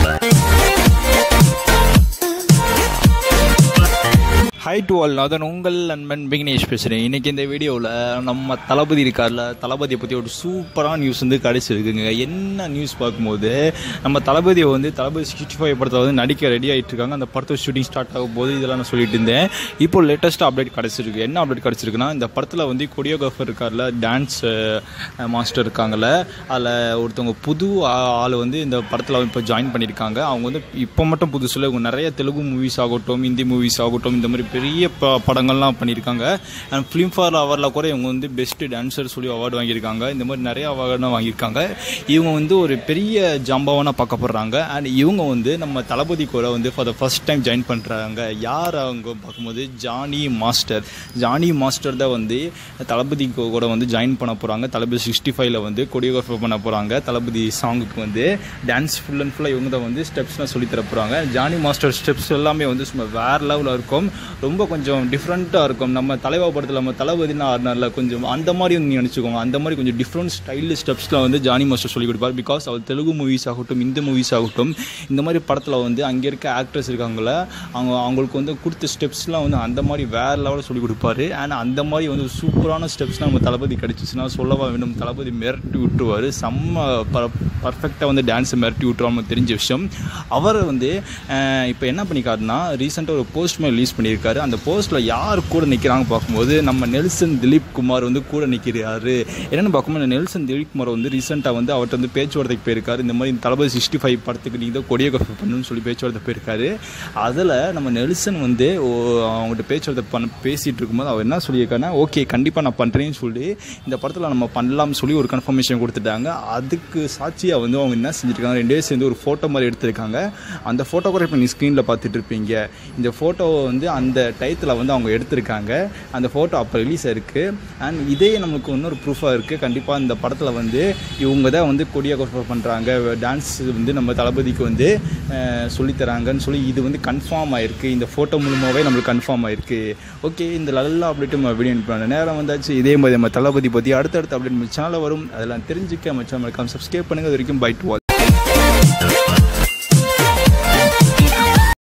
high to all அதன் உங்கள் நண்பன் விக்னேஷ் பேசுகிறேன் இன்றைக்கி இந்த வீடியோவில் நம்ம தளபதி இருக்கார்ல தளபதியை பற்றி ஒரு சூப்பரான நியூஸ் வந்து கிடச்சிருக்குங்க என்ன நியூஸ் பார்க்கும்போது நம்ம தளபதியை வந்து தளபதி சிக்ஸ்டி ஃபைவ் படத்தில் வந்து நடிக்க ரெடி ஆகிட்டு இருக்காங்க அந்த படத்தை ஷூட்டிங் ஸ்டார்ட் ஆகும் போது இதெல்லாம் நான் சொல்லிட்டு இருந்தேன் இப்போ லேட்டஸ்ட் அப்டேட் கிடச்சிருக்கு என்ன அப்டேட் கிடச்சிருக்குன்னா இந்த படத்தில் வந்து கொரியோகிராஃபர் இருக்கார்ல டான்ஸ் மாஸ்டர் இருக்காங்கல்ல அதில் ஒருத்தவங்க புது ஆ- ஆள் வந்து இந்த படத்தில் இப்போ ஜாயின் பண்ணியிருக்காங்க அவங்க வந்து இப்போ மட்டும் புதுசில் இவங்க நிறைய தெலுங்கு மூவிஸ் ஆகட்டும் ஹிந்தி மூவிஸ் ஆகட்டும் இந்த மாதிரி பெரிய ப படங்கள்லாம் பண்ணியிருக்காங்க அண்ட் ஃபிலிம்ஃபேர் அவார்டில் கூட இவங்க வந்து பெஸ்ட் டான்சர் சொல்லி அவார்டு வாங்கியிருக்காங்க இந்த மாதிரி நிறைய அவார்டுலாம் வாங்கியிருக்காங்க இவங்க வந்து ஒரு பெரிய ஜாம்பவானா பார்க்கப்படுறாங்க அண்ட் இவங்க வந்து நம்ம தளபதி கூட வந்து for the first time join பண்ணுறாங்க யார் அவங்க பார்க்கும்போது ஜானி மாஸ்டர் ஜானி மாஸ்டர் தான் வந்து தளபதி கூட வந்து ஜாயின் பண்ண போகிறாங்க தளபதி சிக்ஸ்டி ஃபைவ்ல வந்து கொரியோகிராஃபர் பண்ண போகிறாங்க தளபதி சாங்குக்கு வந்து டான்ஸ் ஃபுல் அண்ட் ஃபுல்லாக இவங்க தான் வந்து ஸ்டெப்ஸ்லாம் சொல்லி தர போகிறாங்க ஜானி மாஸ்டர் ஸ்டெப்ஸ் எல்லாமே வந்து சும்மா வேறு லெவலில் இருக்கும் ரொம்ப கொஞ்சம் டிஃப்ரெண்ட்டாக இருக்கும் நம்ம தலைவா படத்தில் நம்ம தளபதினா ஆடினார்ல கொஞ்சம் அந்த மாதிரி வந்து நீங்கள் நினச்சிக்கோங்க அந்த மாதிரி கொஞ்சம் டிஃப்ரெண்ட் ஸ்டைலில் ஸ்டெப்ஸ்லாம் வந்து ஜானி மாஸ்டர் சொல்லி கொடுப்பார் பிகாஸ் அவர் தெலுங்கு மூவிஸ் ஆகட்டும் இந்த மூவிஸ் ஆகட்டும் இந்த மாதிரி படத்தில் வந்து அங்கே இருக்க ஆக்ட்ரஸ் இருக்காங்கள அவங்க அவங்களுக்கு வந்து கொடுத்த ஸ்டெப்ஸ்லாம் வந்து அந்த மாதிரி வேறு லெவலில் சொல்லி கொடுப்பாரு அண்ட் அந்த மாதிரி வந்து சூப்பரான ஸ்டெப்ஸ்லாம் நம்ம தளபதி கிடச்சிச்சுன்னா சொல்லவா வேணும் தளபதி மிரட்டி விட்டுருவார் செம்ம பர்ஃபெக்டாக வந்து டான்ஸை மிரட்டி விட்டுருவார் நமக்கு தெரிஞ்ச விஷயம் அவர் வந்து இப்போ என்ன பண்ணிக்காருன்னா ரீசெண்டாக ஒரு போஸ்ட் மாதிரி ரிலீஸ் பண்ணியிருக்காரு அந்த போஸ்ட்டில் யார் கூட நிற்கிறாங்க பார்க்கும்போது நம்ம நெல்சன் திலீப் குமார் வந்து கூட நிற்கிறாரு என்னென்னு பார்க்கும்போது நெல்சன் திலீப் குமார் வந்து ரீசெண்டாக வந்து அவர்கிட்ட வந்து பேச்சுவார்த்தைக்கு போயிருக்காரு இந்த மாதிரி தளபதி சிக்ஸ்டி ஃபைவ் படத்துக்கு நீங்கள் தான் கொடியோகிராஃபி பண்ணணும்னு சொல்லி பேச்சுவார்த்தை போயிருக்காரு அதில் நம்ம நெல்சன் வந்து ஓ- அவங்ககிட்ட பேச்சுவார்த்தை பண்ண பேசிகிட்டு இருக்கும்போது அவர் என்ன சொல்லியிருக்காருன்னா ஓகே கண்டிப்பாக நான் பண்ணுறேன்னு சொல்லி இந்த படத்தில் நம்ம பண்ணலாம்னு சொல்லி ஒரு கன்ஃபர்மேஷன் கொடுத்துட்டாங்க அதுக்கு சாட்சியாக வந்து அவங்க என்ன செஞ்சுருக்காங்க ரெண்டு பேரும் சேர்ந்து ஒரு ஃபோட்டோ மாதிரி எடுத்திருக்காங்க அந்த ஃபோட்டோ கூட இப்போ நீ ஸ்க்ரீனில் பார்த்துட்டு இருப்பீங்க இந்த ஃபோட்டோவை வந்து அந்த டயத்தில் வந்து அவங்க எடுத்திருக்காங்க அந்த ஃபோட்டோ அப்போ ரிலீஸ் ஆயிருக்கு அண்ட் இதே நமக்கு இன்னொரு ப்ரூஃபாக இருக்குது கண்டிப்பாக இந்த படத்தில் வந்து இவங்க தான் வந்து கொடியோகிராஃபர் பண்ணுறாங்க டான்ஸ் வந்து நம்ம தளபதிக்கு வந்து அஹ், சொல்லித் தராங்கன்னு சொல்லி இது வந்து கன்ஃபார்ம் ஆயிருக்கு இந்த ஃபோட்டோ மூலமாகவே நம்மளுக்கு கன்ஃபார்ம் ஆயிருக்கு ஓகே இந்த நல்ல அப்டேட் நம்ம வீடியோ பண்ண நேரம் வந்தாச்சு இதே மாதிரி நம்ம தளபதி பற்றி அடுத்தடுத்த அப்டேட் நம்ம சேனலில் வரும் அதெல்லாம் தெரிஞ்சுக்க நம்ம சேனல் சப்ஸ்கிரைப் பண்ணுங்கள் அது வரைக்கும் பைட் வால்